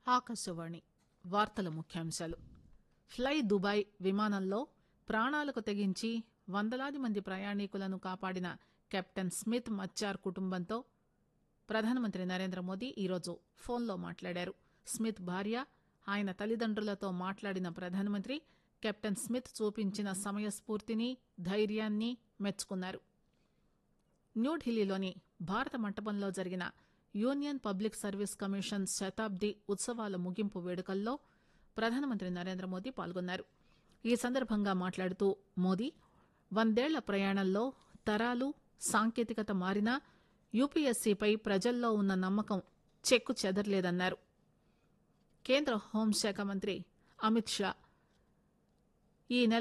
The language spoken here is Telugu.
ఆకాశవాణి వార్తల ముఖ్యాంశాలు ఫ్లై దుబాయ్ విమానంలో ప్రాణాలకు తెగించి వందలాది మంది ప్రయాణికులను కాపాడిన కెప్టెన్ స్మిత్ మచ్చార్ కుటుంబంతో ప్రధానమంత్రి నరేంద్ర మోదీ ఈరోజు ఫోన్లో మాట్లాడారు స్మిత్ భార్య ఆయన తల్లిదండ్రులతో మాట్లాడిన ప్రధానమంత్రి కెప్టెన్ స్మిత్ చూపించిన సమయస్ఫూర్తిని ధైర్యాన్ని మెచ్చుకున్నారు న్యూఢిల్లీలోని భారత మంటపంలో జరిగిన యూనియన్ పబ్లిక్ సర్వీస్ కమిషన్ శతాబ్ది ఉత్సవాల ముగింపు వేడుకల్లో ప్రధానమంత్రి నరేంద్ర మోదీ పాల్గొన్నారు ఈ సందర్భంగా మాట్లాడుతూ మోదీ వందేళ్ల ప్రయాణంలో తరాలు సాంకేతికత మారినా యూపీఎస్సీపై ప్రజల్లో ఉన్న నమ్మకం చెక్కు చెదరలేదన్నారు కేంద్ర హోంశాఖ మంత్రి అమిత్ షా ఈ నెల